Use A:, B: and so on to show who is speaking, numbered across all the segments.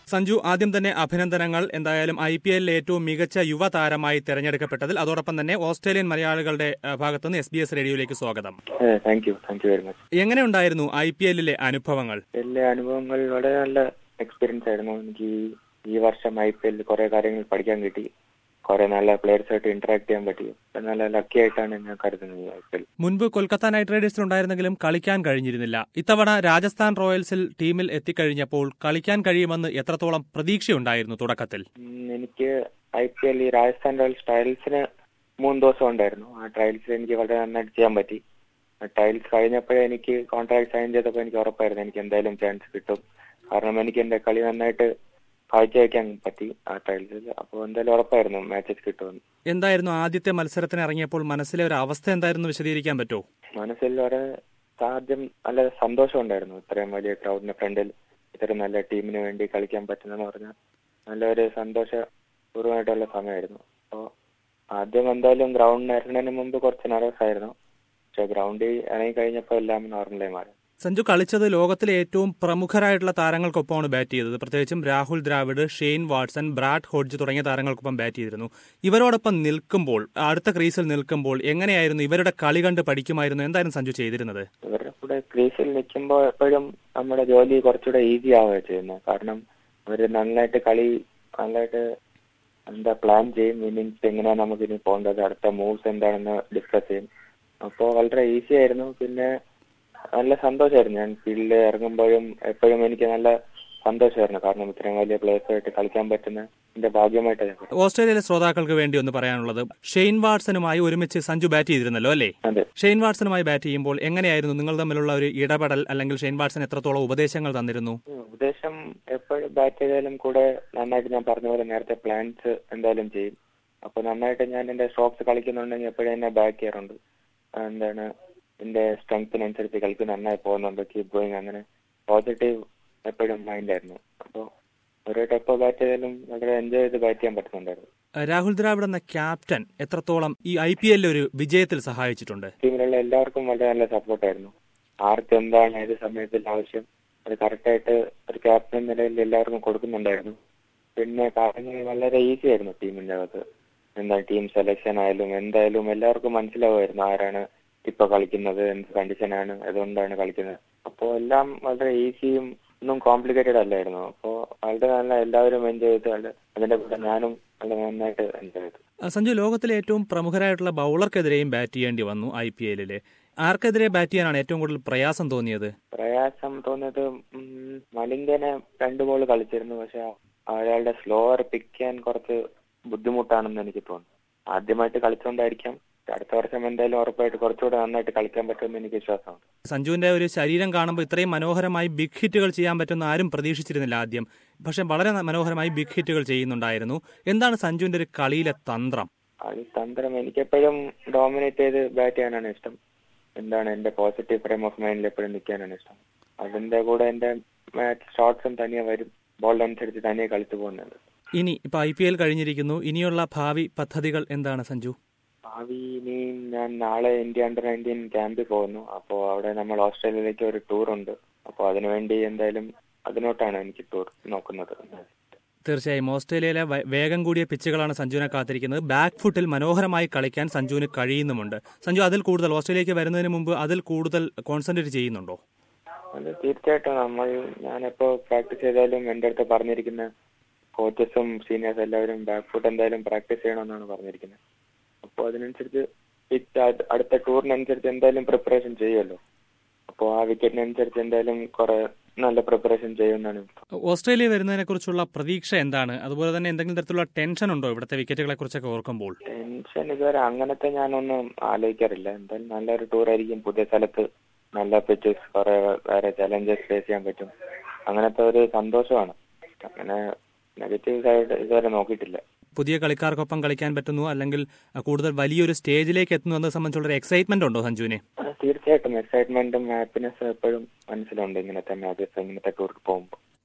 A: സഞ്ജു ആദ്യം തന്നെ അഭിനന്ദനങ്ങൾ എന്തായാലും ഐ പി എല്ലിലെ ഏറ്റവും മികച്ച യുവതാരമായി തെരഞ്ഞെടുക്കപ്പെട്ടതിൽ അതോടൊപ്പം തന്നെ ഓസ്ട്രേലിയൻ മലയാളികളുടെ ആ, ഭാഗത്തുനിന്ന് എസ് ബി എസ് റേഡിയോയിലേക്ക് സ്വാഗതം
B: thank you thank you very much
A: എങ്ങനെയുണ്ടായിരുന്നു ഐ പി എല്ലിലെ അനുഭവങ്ങൾ
B: എല്ലാ അനുഭവങ്ങൾ വളരെ നല്ല എക്സ്പീരിയൻസ് ആയിരുന്നു എനിക്ക് ഈ- ഈ വർഷം ഐ പി എല്ലിൽ കുറെ കാര്യങ്ങൾ പഠിക്കാൻ കിട്ടി കുറെ നല്ല പ്ലേയേഴ്സ് ആയിട്ട് ഇന്ററാക്ട് ചെയ്യാൻ പറ്റി അപ്പൊ നല്ല ലക്കി ആയിട്ടാണ് ഞാൻ കരുതുന്നത് ഈ ഐ പി എൽ
A: മുൻപ് കൊൽക്കത്ത നൈറ്റ് റൈഡേഴ്സിൽ ഉണ്ടായിരുന്നെങ്കിലും കളിക്കാൻ കഴിഞ്ഞിരുന്നില്ല ഇത്തവണ രാജസ്ഥാൻ റോയൽസിൽ ടീമിൽ എത്തിക്കഴിഞ്ഞപ്പോൾ കളിക്കാൻ കഴിയുമെന്ന് എത്രത്തോളം പ്രതീക്ഷയുണ്ടായിരുന്നു തുടക്കത്തിൽ
B: എനിക്ക് ഐ പി എൽ ഈ രാജസ്ഥാൻ റോയൽസ് ട്രയൽസിന് മൂന്ന് ദിവസം ഉണ്ടായിരുന്നു ആ ട്രയൽസിൽ എനിക്ക് വളരെ നന്നായിട്ട് ചെയ്യാൻ പറ്റി ട്രയൽസ് കഴിഞ്ഞപ്പോഴേ എനിക്ക് കോൺട്രാക്ട് സൈൻ ചെയ്തപ്പോൾ എനിക്ക് ഉറപ്പായിരുന്നു എനിക്ക് എന്തായാലും ചാൻസ് കിട്ടും കാരണം എനിക്ക് എന്റെ കളി നന്നായിട്ട് കാഴ്ചവെക്കാൻ പറ്റി ആ ട്രയൽസിൽ അപ്പോൾ എന്തായാലും ഉറപ്പായിരുന്നു മാച്ചസ് കിട്ടുമെന്ന്
A: എന്തായിരുന്നു ആദ്യത്തെ മത്സരത്തിന് ഇറങ്ങിയപ്പോൾ മനസ്സിലെ ഒരു അവസ്ഥ എന്തായിരുന്നു വിശദീകരിക്കാൻ പറ്റുമോ
B: മനസ്സിൽ വളരെ ആദ്യം നല്ല സന്തോഷം ഉണ്ടായിരുന്നു ഇത്രയും വലിയ ക്രൗഡിന്റെ ഫ്രണ്ടിൽ ഇത്രയും നല്ല ടീമിന് വേണ്ടി കളിക്കാൻ പറ്റുന്നെന്ന് പറഞ്ഞാൽ നല്ലൊരു സന്തോഷപൂർവ്വമായിട്ടുള്ള സമയമായിരുന്നു അപ്പോൾ ആദ്യം എന്തായാലും ഗ്രൗണ്ടിൽ ഇറങ്ങുന്നതിന് മുമ്പ് കുറച്ച് നെർവസ് ആയിരുന്നു പക്ഷെ ഗ്രൗണ്ടിൽ ഇറങ്ങി കഴിഞ്ഞപ്പോൾ എല്ലാം നോർമലായി മാറി
A: സഞ്ജു കളിച്ചത് ലോകത്തിലെ ഏറ്റവും പ്രമുഖരായിട്ടുള്ള താരങ്ങൾക്കൊപ്പമാണ് ബാറ്റ് ചെയ്തത് പ്രത്യേകിച്ചും Rahul Dravid Shane Watson Brad Hodge തുടങ്ങിയ താരങ്ങൾക്കൊപ്പം ബാറ്റ് ചെയ്തിരുന്നു ഇവരോടൊപ്പം നിൽക്കുമ്പോൾ അടുത്ത ക്രീസിൽ നിൽക്കുമ്പോൾ എങ്ങനെയായിരുന്നു ഇവരുടെ കളി കണ്ട് പഠിക്കുമായിരുന്നു എന്തായിരുന്നു സഞ്ജു ചെയ്തിരുന്നത്
B: ഇവരുടെ കൂടെ ക്രീസിൽ നിൽക്കുമ്പോൾ എപ്പോഴും നമ്മുടെ ജോലി കുറച്ചുകൂടെ ഈസി ആവുകയാണ് ചെയ്യുന്നത് കാരണം അവർ നന്നായിട്ട് കളി നന്നായിട്ട് എന്താ പ്ലാൻ ചെയ്യും ഇന്നിങ്സ് എങ്ങനെയാണ് നമുക്ക് ഇനി പോകേണ്ടത് അടുത്ത മൂവ്സ് എന്താണെന്ന് ഡിസ്കസ് ചെയ്യും അപ്പോൾ വളരെ ഈസി ആയിരുന്നു പിന്നെ നല്ല സന്തോഷമായിരുന്നു ഞാൻ ഫീൽഡിൽ ഇറങ്ങുമ്പോഴും എപ്പോഴും എനിക്ക് നല്ല സന്തോഷമായിരുന്നു കാരണം ഇത്രയും വലിയ പ്ലേയേഴ്സായിട്ട് കളിക്കാൻ പറ്റുന്ന എന്റെ ഭാഗ്യമായിട്ട് ഞാൻ കരുതുന്നു.
A: ഓസ്ട്രേലിയയിലെ ശ്രോതാക്കൾക്ക് വേണ്ടി ഒന്ന് പറയാനുള്ളത് ഷെയ്ൻ വാട്സനുമായി ഒരുമിച്ച് സഞ്ജു ബാറ്റ് ചെയ്തിരുന്നല്ലോ അല്ലേ
B: അതെ
A: ഷെയ്ൻ വാട്സനുമായി ബാറ്റ് ചെയ്യുമ്പോൾ എങ്ങനെയായിരുന്നു നിങ്ങൾ തമ്മിലുള്ള ഒരു ഇടപെടൽ അല്ലെങ്കിൽ ഷെയ്ൻ വാട്സൺ എത്രത്തോളം ഉപദേശങ്ങൾ തന്നിരുന്നു
B: ഉപദേശം എപ്പോഴും ബാറ്റ് ചെയ്താലും കൂടെ നന്നായിട്ട് ഞാൻ പറഞ്ഞ പോലെ നേരത്തെ പ്ലാൻസ് എന്തായാലും ചെയ്യും അപ്പൊ നന്നായിട്ട് ഞാൻ എന്റെ സ്ട്രോക്സ് കളിക്കുന്നുണ്ടെങ്കിൽ എപ്പോഴും എന്നെ ബാക്ക് ചെയ്യാറുണ്ട് ആ, എന്താണ് എന്റെ സ്ട്രെങ്ത്തിനനുസരിച്ച് കളിക്ക് നന്നായി പോകുന്നുണ്ട് കീപ് ഗോയിങ് അങ്ങനെ പോസിറ്റീവ് എപ്പോഴും മൈൻഡായിരുന്നു അപ്പോൾ ഓരോ ടൈപ്പ് ബാറ്റ് ചെയ്താലും വളരെ എൻജോയ് ചെയ്ത് ബാറ്റ് ചെയ്യാൻ പറ്റുന്നുണ്ടായിരുന്നു
A: രാഹുൽ ദ്രാവിഡ് എന്ന ക്യാപ്റ്റൻ എത്രത്തോളം ഈ ഐ പി എല്ലിൽ ഒരു വിജയത്തിൽ സഹായിച്ചിട്ടുണ്ട്
B: ടീമിലുള്ള എല്ലാവർക്കും വളരെ നല്ല സപ്പോർട്ടായിരുന്നു ആർക്ക് എന്താണ് ഏത് സമയത്തിൽ ആവശ്യം അത് കറക്റ്റായിട്ട് ഒരു ക്യാപ്റ്റൻ നിലയിൽ എല്ലാവർക്കും കൊടുക്കുന്നുണ്ടായിരുന്നു പിന്നെ കാര്യങ്ങൾ വളരെ ഈസി ആയിരുന്നു ടീമിന്റെ അകത്ത് എന്താ ടീം സെലക്ഷൻ ആയാലും എന്തായാലും എല്ലാവർക്കും മനസ്സിലാവുമായിരുന്നു ആരാണ് ഇപ്പൊ കളിക്കുന്നത് എന്ത് കണ്ടീഷനാണ് അതുകൊണ്ടാണ് കളിക്കുന്നത് അപ്പോൾ എല്ലാം വളരെ ഈസിയും ഒന്നും കോംപ്ലിക്കേറ്റഡ് അല്ലായിരുന്നു അപ്പോൾ വളരെ നല്ല എല്ലാവരും എൻജോയ് ചെയ്ത് അത് അതിന്റെ കൂടെ ഞാനും വളരെ നന്നായിട്ട് എൻജോയ് ചെയ്തു
A: ആ, സഞ്ജു ലോകത്തിലെ ഏറ്റവും പ്രമുഖരായിട്ടുള്ള ബൗളർക്കെതിരെയും ബാറ്റ് ചെയ്യേണ്ടി വന്നു ഐ പി എല്ലില് ആർക്കെതിരെ ബാറ്റ് ചെയ്യാനാണ് ഏറ്റവും കൂടുതൽ പ്രയാസം തോന്നിയത്
B: പ്രയാസം തോന്നിയത് ഉം, മലിംഗനെ രണ്ട് ബോൾ കളിച്ചിരുന്നു പക്ഷെ അയാളുടെ സ്ലോവർ പിക്ക് ചെയ്യാൻ കുറച്ച് ബുദ്ധിമുട്ടാണെന്ന് എനിക്ക് തോന്നുന്നു ആദ്യമായിട്ട് കളിച്ചുകൊണ്ടായിരിക്കാം അടുത്ത വർഷം എന്തായാലും ഉറപ്പായിട്ട് കുറച്ചുകൂടെ നന്നായിട്ട് കളിക്കാൻ പറ്റുമെന്ന് എനിക്ക് വിശ്വാസമുണ്ട്
A: സഞ്ജുവിന്റെ ഒരു ശരീരം കാണുമ്പോൾ ഇത്രയും മനോഹരമായി ബിഗ് ഹിറ്റുകൾ ചെയ്യാൻ പറ്റുന്ന ആരും പ്രതീക്ഷിച്ചിരുന്നില്ല ആദ്യം പക്ഷെ വളരെ ന- മനോഹരമായി ബിഗ് ഹിറ്റുകൾ ചെയ്യുന്നുണ്ടായിരുന്നു എന്താണ് സഞ്ജുവിന്റെ ഒരു കളിയിലെ തന്ത്രം
B: കളി തന്ത്രം എനിക്കെപ്പോഴും ഡോമിനേറ്റ് ചെയ്ത് ബാറ്റ് ചെയ്യാനാണ് ഇഷ്ടം എന്താണ് എന്റെ പോസിറ്റീവ് ഫ്രെയിം ഓഫ് മൈൻഡിൽ എപ്പോഴും നിൽക്കാനാണ് ഇഷ്ടം അതിന്റെ കൂടെ എന്റെ മാച്ച് ഷോട്ട്സും തനിയെ വരും ബോൾ അനുസരിച്ച് തനിയെ കളിച്ചു പോകുന്നുണ്ട്
A: ഇനി ഇപ്പൊ ഐ പി എൽ കഴിഞ്ഞിരിക്കുന്നു ഇനിയുള്ള ഭാവി പദ്ധതികൾ എന്താണ് സഞ്ജു
B: ഭാവി ഇനിയും ഞാൻ നാളെ ഇന്ത്യ അണ്ടർ നയൻറ്റീൻ ക്യാമ്പിൽ പോകുന്നു അപ്പോൾ അവിടെ നമ്മൾ ഓസ്ട്രേലിയയിലേക്ക് ഒരു ടൂർ ഉണ്ട് അപ്പോൾ അതിനുവേണ്ടി എന്തായാലും അതിനോട്ടാണ് എനിക്ക് ടൂർ നോക്കുന്നത്
A: തീർച്ചയായും ഓസ്ട്രേലിയയിലെ വേ- വേഗം കൂടിയ പിച്ചുകളാണ് സഞ്ജുവിനെ കാത്തിരിക്കുന്നത് ബാക്ക് ഫുട്ടിൽ മനോഹരമായി കളിക്കാൻ സഞ്ജുവിന് കഴിയുന്നുമുണ്ട് സഞ്ജു അതിൽ കൂടുതൽ ഓസ്ട്രേലിയക്ക് വരുന്നതിന് മുമ്പ് അതിൽ കൂടുതൽ കോൺസെൻട്രേറ്റ് ചെയ്യുന്നുണ്ടോ
B: അത് തീർച്ചയായിട്ടും നമ്മൾ ഞാനെപ്പോ പ്രാക്ടീസ് ചെയ്താലും എൻ്റെ അടുത്ത് പറഞ്ഞിരിക്കുന്ന കോച്ചസും സീനിയേഴ്സ് എല്ലാവരും ബാക്ക് ഫുട്ട് എന്തായാലും പ്രാക്ടീസ് ചെയ്യണമെന്നാണ് പറഞ്ഞിരിക്കുന്നത് അപ്പോൾ അതിനനുസരിച്ച് pitch അട്- അടുത്ത ടൂറിനനുസരിച്ച് എന്തായാലും പ്രിപ്പറേഷൻ ചെയ്യുമല്ലോ അപ്പോൾ ആ വിക്കറ്റിനനുസരിച്ച് എന്തായാലും കുറെ നല്ല പ്രിപ്പറേഷൻ ചെയ്യുമെന്നാണ്
A: ഓസ്ട്രേലിയ വരുന്നതിനെ കുറിച്ചുള്ള പ്രതീക്ഷ എന്താണ് അതുപോലെ തന്നെ എന്തെങ്കിലും തരത്തിലുള്ള ടെൻഷൻ ഉണ്ടോ ഇവിടുത്തെ വിക്കറ്റുകളെ കുറിച്ചൊക്കെ ഓർക്കുമ്പോൾ
B: ടെൻഷൻ ഇതുവരെ അങ്ങനത്തെ ഞാനൊന്നും ആലോചിക്കാറില്ല എന്തായാലും നല്ലൊരു ടൂർ ആയിരിക്കും പുതിയ സ്ഥലത്ത് നല്ല പിച്ചസ് കുറെ വേറെ ചലഞ്ചസ് ഫേസ് ചെയ്യാൻ പറ്റും അങ്ങനത്തെ ഒരു സന്തോഷമാണ് അങ്ങനെ നെഗറ്റീവ് സൈഡ് ഇതുവരെ നോക്കിയിട്ടില്ല
A: പുതിയ കളിക്കാർക്കൊപ്പം കളിക്കാൻ പറ്റുന്നു അല്ലെങ്കിൽ അഹ്, കൂടുതൽ വലിയൊരു സ്റ്റേജിലേക്ക് എത്തുന്നു എന്നത് സംബന്ധിച്ചുള്ള ഒരു എക്സൈറ്റ്മെന്റ് ഉണ്ടോ സഞ്ജുവിന്
B: തീർച്ചയായിട്ടും എക്സൈറ്റ്മെന്റും ഹാപ്പിനെസ്സും എപ്പോഴും മനസ്സിലുണ്ട് ഇങ്ങനത്തെ മാച്ചസ് ഇങ്ങനത്തെ ടൂറിൽ പോകുമ്പോൾ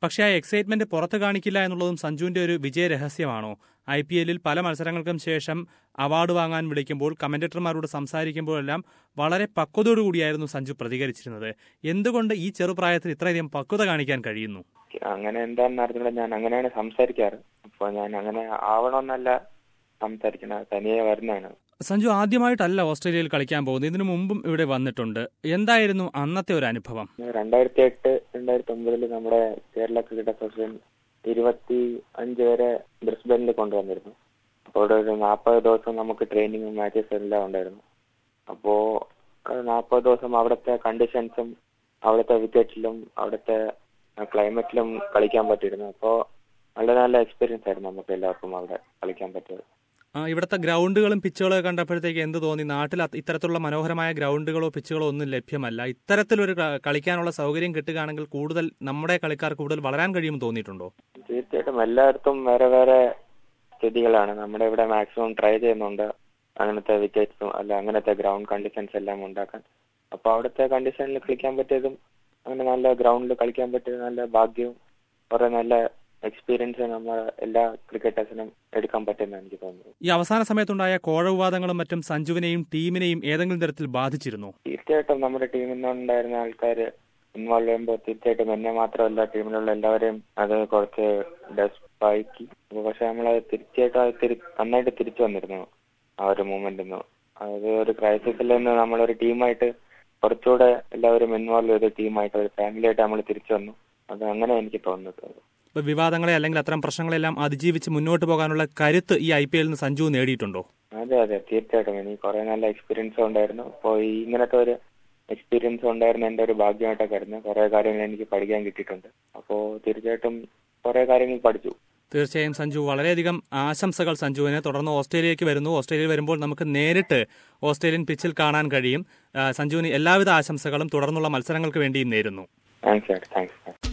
A: പക്ഷേ ആ എക്സൈറ്റ്മെന്റ് പുറത്ത് കാണിക്കില്ല എന്നുള്ളതും സഞ്ജുവിന്റെ ഒരു വിജയ രഹസ്യമാണോ ഐ പി എല്ലിൽ പല മത്സരങ്ങൾക്കും ശേഷം അവാർഡ് വാങ്ങാൻ വിളിക്കുമ്പോൾ കമന്റേറ്റർമാരോട് സംസാരിക്കുമ്പോഴെല്ലാം വളരെ പക്വതയോടുകൂടിയായിരുന്നു സഞ്ജു പ്രതികരിച്ചിരുന്നത് എന്തുകൊണ്ട് ഈ ചെറുപ്രായത്തിൽ ഇത്രയധികം പക്വത കാണിക്കാൻ കഴിയുന്നു
B: അങ്ങനെ എന്താണെന്ന് അറിഞ്ഞില്ല ഞാൻ അങ്ങനെയാണ് സംസാരിക്കാറ് അപ്പൊ ഞാൻ അങ്ങനെ ആവണമെന്നല്ല സംസാരിക്കുന്നത് തനിയെ വരുന്നതാണ്
A: സഞ്ജു ആദ്യമായിട്ടല്ല ഓസ്ട്രേലിയയിൽ കളിക്കാൻ പോകുന്നത് ഇതിനു മുമ്പും ഇവിടെ വന്നിട്ടുണ്ട് എന്തായിരുന്നു അന്നത്തെ ഒരു അനുഭവം
B: രണ്ടായിരത്തി എട്ട് രണ്ടായിരത്തി ഒമ്പതില് നമ്മുടെ കേരള ക്രിക്കറ്റ് അസോസിയേഷൻ ഇരുപത്തി അഞ്ച് വരെ ബ്രിസ്ബനിൽ കൊണ്ടുവന്നിരുന്നു അപ്പോൾ അവിടെ ഒരു നാൽപ്പത് ദിവസം നമുക്ക് ട്രെയിനിങ്ങും മാച്ചസ് എല്ലാം ഉണ്ടായിരുന്നു അപ്പോ നാൽപ്പത് ദിവസം അവിടുത്തെ കണ്ടീഷൻസും അവിടുത്തെ വിക്കറ്റിലും അവിടുത്തെ ക്ലൈമറ്റിലും കളിക്കാൻ പറ്റിയിരുന്നു അപ്പോൾ വളരെ നല്ല എക്സ്പീരിയൻസ് ആയിരുന്നു നമുക്ക് എല്ലാവർക്കും അവിടെ കളിക്കാൻ പറ്റിയത്
A: ആ, ഇവിടുത്തെ ഗ്രൗണ്ടുകളും പിച്ചുകളും ഒക്കെ കണ്ടപ്പോഴത്തേക്ക് എന്ത് തോന്നി നാട്ടിൽ അത് ഇത്തരത്തിലുള്ള മനോഹരമായ ഗ്രൗണ്ടുകളോ പിച്ചുകളോ ഒന്നും ലഭ്യമല്ല ഇത്തരത്തിലൊരു ക- കളിക്കാനുള്ള സൗകര്യം കിട്ടുകയാണെങ്കിൽ കൂടുതൽ നമ്മുടെ കളിക്കാർ കൂടുതൽ വളരാൻ കഴിയുമെന്ന് തോന്നിയിട്ടുണ്ടോ
B: തീർച്ചയായിട്ടും എല്ലായിടത്തും വേറെ വേറെ സ്ഥിതികളാണ് നമ്മുടെ ഇവിടെ മാക്സിമം ട്രൈ ചെയ്യുന്നുണ്ട് അങ്ങനത്തെ വിക്കറ്റ്സും അല്ല അങ്ങനത്തെ ഗ്രൗണ്ട് കണ്ടീഷൻസ് എല്ലാം ഉണ്ടാക്കാൻ അപ്പൊ അവിടുത്തെ കണ്ടീഷനിൽ കളിക്കാൻ പറ്റിയതും അങ്ങനെ നല്ല ഗ്രൗണ്ടിൽ കളിക്കാൻ പറ്റിയത് നല്ല ഭാഗ്യവും കുറെ നല്ല എക്സ്പീരിയൻസ് നമ്മൾ എല്ലാ ക്രിക്കറ്റേഴ്സിനും എടുക്കാൻ പറ്റുമെന്ന് എനിക്ക് തോന്നുന്നു
A: ഈ അവസാന സമയത്തുണ്ടായ കോഴ വിവാദങ്ങളും മറ്റും സഞ്ജുവിനെയും ടീമിനെയും ഏതെങ്കിലും തരത്തിൽ ബാധിച്ചിരുന്നു
B: തീർച്ചയായിട്ടും നമ്മുടെ ടീമിൽ നിന്നുണ്ടായിരുന്ന ആൾക്കാർ ഇൻവോൾവ് ചെയ്യുമ്പോൾ തീർച്ചയായിട്ടും എന്നെ മാത്രമല്ല ടീമിലുള്ള എല്ലാവരെയും അത് കുറച്ച് ഡെസ്പാക്കി പക്ഷെ നമ്മൾ തീർച്ചയായിട്ടും അത് തിരി നന്നായിട്ട് തിരിച്ചു വന്നിരുന്നു ആ ഒരു മൂമെന്റിൽ നിന്ന് അത് ഒരു ക്രൈസിസിൽ നിന്ന് നമ്മളൊരു ടീമായിട്ട് കുറച്ചുകൂടെ എല്ലാവരും ഇൻവോൾവ് ചെയ്ത് ടീമായിട്ട് ഒരു ഫാമിലി ആയിട്ട് നമ്മൾ തിരിച്ചു വന്നു അത് അങ്ങനെ എനിക്ക് തോന്നുന്നത്
A: ഇപ്പൊ വിവാദങ്ങളെ അല്ലെങ്കിൽ അത്തരം പ്രശ്നങ്ങളെല്ലാം അതിജീവിച്ച് മുന്നോട്ട് പോകാനുള്ള കരുത്ത് ഈ ഐ പി എല്ലിൽ നിന്ന് സഞ്ജു നേടിയിട്ടുണ്ടോ
B: അതെ അതെ തീർച്ചയായിട്ടും എനിക്ക് കുറെ നല്ല എക്സ്പീരിയൻസ് ഉണ്ടായിരുന്നു അപ്പോൾ ഈ ഇങ്ങനത്തെ ഒരു എക്സ്പീരിയൻസ് ഉണ്ടായിരുന്ന എന്റെ ഒരു ഭാഗ്യമായിട്ടൊക്കെ കരുതുന്നു കുറെ കാര്യങ്ങൾ എനിക്ക് പഠിക്കാൻ കിട്ടിയിട്ടുണ്ട് അപ്പോൾ തീർച്ചയായിട്ടും കുറെ കാര്യങ്ങൾ പഠിച്ചു
A: തീർച്ചയായും സഞ്ജു വളരെയധികം ആശംസകൾ സഞ്ജുവിന് തുടർന്ന് ഓസ്ട്രേലിയയിലേക്ക് വരുന്നു ഓസ്ട്രേലിയയിൽ വരുമ്പോൾ നമുക്ക് നേരിട്ട് ഓസ്ട്രേലിയൻ പിച്ചിൽ കാണാൻ കഴിയും ആ, സഞ്ജുവിന് എല്ലാവിധ ആശംസകളും തുടർന്നുള്ള മത്സരങ്ങൾക്ക് വേണ്ടിയും നേരുന്നു
B: താങ്ക്സ് താങ്ക്സ്